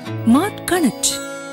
mart connect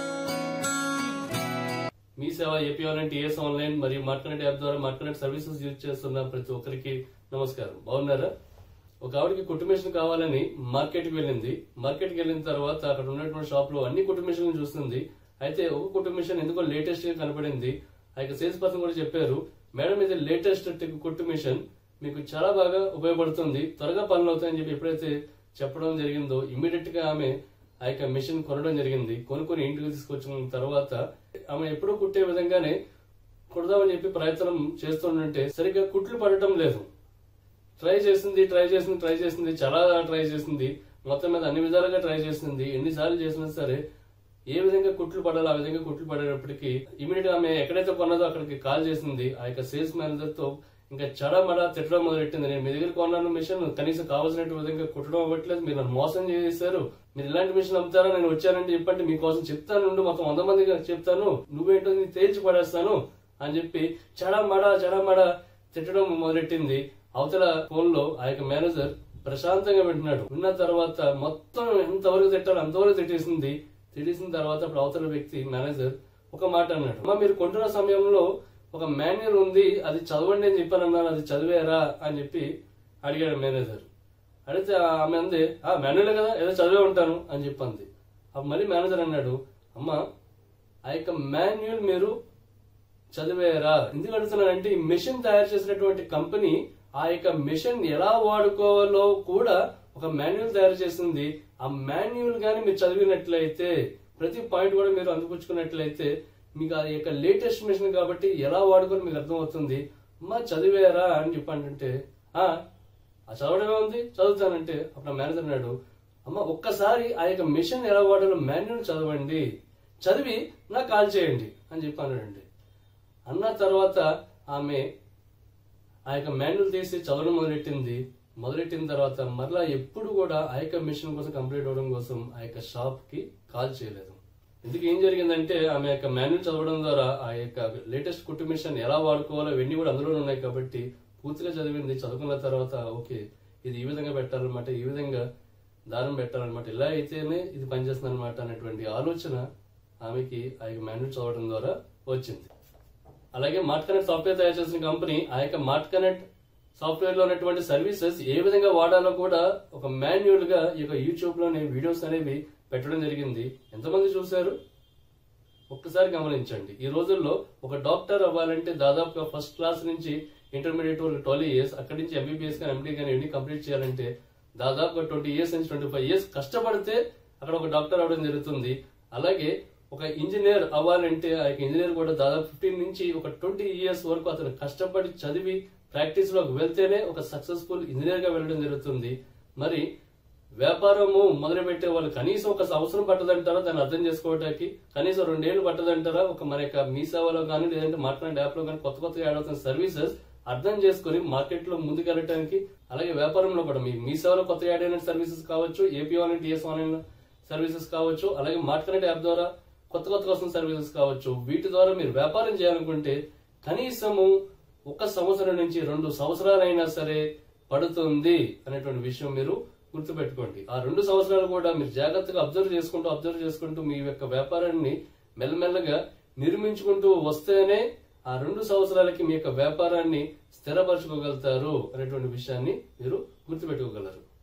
Mee Seva AP online TS online మరియు market app ద్వారా market services use చేస్తున్న ప్రతి ఒక్కరికి నమస్కారం బాగున్నారా ఒక ఆవిడకి కుట్టు మిషన్ కావాలని మార్కెట్ కి వెళ్ళింది మార్కెట్ కి వెళ్ళిన తర్వాత అక్కడ ఉన్నటువంటి షాప్ లో అన్ని కుట్టు మిషన్లు చూస్తుంది అయితే ఒక కుట్టు మిషన్ ఎందుకో లేటెస్ట్ గా కనపడింది ఆ యొక్క సేల్స్ పర్సన్ కూడా చెప్పారు మేడం ఇది లేటెస్ట్ కుట్టు మిషన్ మీకు చాలా బాగా ఉపయోగపడుతుంది త్వరగా పనులు అవుతాయని చెప్పి ఎప్పుడైతే చెప్పడం జరిగిందో ఇమీడియట్ గా ఆమె ఆ యొక్క మిషన్ కొనడం జరిగింది కొనుక్కొని ఇంటికి తీసుకొచ్చిన తర్వాత ఆమె ఎప్పుడూ కుట్టే విధంగానే కుడదామని చెప్పి ప్రయత్నం చేస్తుంటే సరిగ్గా కుట్లు పడటం లేదు ట్రై చేసింది ట్రై చేసింది ట్రై చేసింది చాలా ట్రై చేసింది మొత్తం మీద అన్ని విధాలుగా ట్రై చేసింది ఎన్నిసార్లు చేసినా సరే ఏ విధంగా కుట్లు పడాలో ఆ విధంగా కుట్లు పడేటప్పటికి ఇమీడియట్ గా ఆమె ఎక్కడైతే కొన్నదో అక్కడికి కాల్ చేసింది ఆ యొక్క సేల్స్ మేనేజర్ తో ఇంకా చడమడ తిట్టడం మొదలెట్టింది నేను మీ దగ్గర కొన్నాను మిషన్ కనీసం కావాల్సినట్టు విధంగా కుట్టడం అవ్వట్లేదు మీరు నన్ను మోసం చేశారు మీరు ఇలాంటి మిషన్ అమ్ముతారా నేను వచ్చానంటే చెప్పండి మీకోసం చెప్తాను ఉండు మొత్తం వంద మందికి చెప్తాను నువ్వేంటో నీ తేల్చి పడేస్తాను అని చెప్పి చడమడ చడమడ తిట్టడం మొదలెట్టింది అవతల ఫోన్ లో ఆ యొక్క మేనేజర్ ప్రశాంతంగా వింటున్నాడు విన్న తర్వాత మొత్తం ఎంతవరకు తిట్టాలో అంతవరకు తిట్టేసింది తిట్టేసిన తర్వాత అప్పుడు అవతల వ్యక్తి మేనేజర్ ఒక మాట అన్నాడు అమ్మా మీరు కొంటున్న సమయంలో ఒక మాన్యువల్ ఉంది అది చదవండి అని చెప్పాను అన్నాను అది చదివారా అని చెప్పి అడిగాడు మేనేజర్ అడిగితే ఆమె అంది ఆ మాన్యువల్ కదా ఏదో చదివే ఉంటాను అని చెప్పింది అప్పుడు మళ్ళీ మేనేజర్ అన్నాడు అమ్మా ఆ యొక్క మాన్యువల్ మీరు చదివారా ఎందుకు అడుగుతున్నానంటే ఈ మిషన్ తయారు చేసినటువంటి కంపెనీ ఆ యొక్క మిషన్ ఎలా వాడుకోవాలో కూడా ఒక మాన్యువల్ తయారు చేసింది ఆ మాన్యువల్ గాని మీరు చదివినట్లయితే ప్రతి పాయింట్ కూడా మీరు అందుపుచ్చుకున్నట్లయితే మీకు ఆ యొక్క లేటెస్ట్ మిషన్ కాబట్టి ఎలా వాడుకోవాలో మీకు అర్థమవుతుంది అమ్మా చదివారా అని చెప్పంటే ఆ ఆ చదవడమే ఉంది చదువుతానంటే అప్పుడు ఆ మేనేజర్ అన్నాడు అమ్మ ఒక్కసారి ఆ యొక్క మిషన్ ఎలా వాడాలో మాన్యువల్ చదవండి చదివి నాకు కాల్ చేయండి అని చెప్పానండి అన్న తర్వాత ఆమె ఆ యొక్క మాన్యువల్ తీసి చదవడం మొదలెట్టింది మొదలెట్టిన తర్వాత మరలా ఎప్పుడు కూడా ఆ యొక్క మిషన్ కోసం కంప్లీట్ అవ్వడం కోసం ఆ యొక్క షాప్ కి కాల్ చేయలేదు ఎందుకు ఏం జరిగిందంటే ఆమె యొక్క మాన్యువల్ చదవడం ద్వారా ఆ యొక్క లేటెస్ట్ కుట్టు మిషన్ ఎలా వాడుకోవాలో ఇవన్నీ కూడా అందులోనే ఉన్నాయి కాబట్టి పూర్తిగా చదివింది చదువుకున్న తర్వాత ఓకే ఇది ఈ విధంగా పెట్టాలన్నమాట ఈ విధంగా దారం పెట్టాలన్నమాట ఇలా అయితేనే ఇది పనిచేస్తుంది అనమాట అనేటువంటి ఆలోచన ఆమెకి ఆ యొక్క మాన్యువల్ చదవడం ద్వారా వచ్చింది అలాగే మార్ట్ కనెక్ట్ సాఫ్ట్వేర్ తయారు చేసిన కంపెనీ ఆ యొక్క మార్ట్ కనెక్ట్ సాఫ్ట్వేర్ లో ఉన్నటువంటి సర్వీసెస్ ఏ విధంగా వాడాలో కూడా ఒక మాన్యువల్ గా ఈ యొక్క యూట్యూబ్ లోని వీడియోస్ అనేవి పెట్టడం జరిగింది ఎంతమంది చూశారు ఒక్కసారి గమనించండి ఈ రోజుల్లో ఒక డాక్టర్ అవ్వాలంటే దాదాపుగా ఫస్ట్ క్లాస్ నుంచి ఇంటర్మీడియట్ వరకు ట్వెల్వ్ ఇయర్స్ అక్కడి నుంచి ఎంబీబీఎస్ కానీ ఎండీ కానీ ఎన్ని కంప్లీట్ చేయాలంటే దాదాపుగా ట్వంటీ ఇయర్స్ నుంచి ట్వంటీ ఫైవ్ ఇయర్స్ కష్టపడితే అక్కడ ఒక డాక్టర్ అవడం జరుగుతుంది అలాగే ఒక ఇంజనీర్ అవ్వాలంటే ఆ యొక్క ఇంజనీర్ కూడా దాదాపు ఫిఫ్టీన్ నుంచి ఒక ట్వంటీ ఇయర్స్ వరకు అతను కష్టపడి చదివి ప్రాక్టీస్ లోకి వెళ్తేనే ఒక సక్సెస్ఫుల్ ఇంజనీర్ గా వెళ్ళడం జరుగుతుంది మరి వ్యాపారము మొదలు పెట్టే వాళ్ళు కనీసం ఒక సంవత్సరం పట్టదంటారా దాన్ని అర్థం చేసుకోవడానికి కనీసం రెండేళ్లు పట్టదంటారా ఒక మన యొక్క మీ సేవలో కానీ లేదంటే మాట్లాడే యాప్ లో కానీ కొత్త కొత్తగా యాడ్ అవుతున్న సర్వీసెస్ అర్థం చేసుకుని మార్కెట్ లో ముందుకు వెళ్ళడానికి అలాగే వ్యాపారంలో కూడా మీ మీ సేవలో కొత్త యాడ్ అయిన సర్వీసెస్ కావచ్చు AP online TS online services కావచ్చు అలాగే మార్కెట్ యాప్ ద్వారా కొత్త కొత్త వస్తున్న సర్వీసెస్ కావచ్చు వీటి ద్వారా మీరు వ్యాపారం చేయాలనుకుంటే కనీసము ఒక సంవత్సరం నుంచి రెండు సంవత్సరాలైనా సరే పడుతుంది అనేటువంటి విషయం మీరు గుర్తుపెట్టుకోండి ఆ రెండు సంవత్సరాలు కూడా మీరు జాగ్రత్తగా అబ్జర్వ్ చేసుకుంటూ అబ్జర్వ్ చేసుకుంటూ మీ యొక్క వ్యాపారాన్ని మెల్లమెల్లగా నిర్మించుకుంటూ వస్తేనే ఆ రెండు సంవత్సరాలకి మీ యొక్క వ్యాపారాన్ని స్థిరపరచుకోగలుగుతారు అనేటువంటి విషయాన్ని మీరు గుర్తుపెట్టుకోగలరు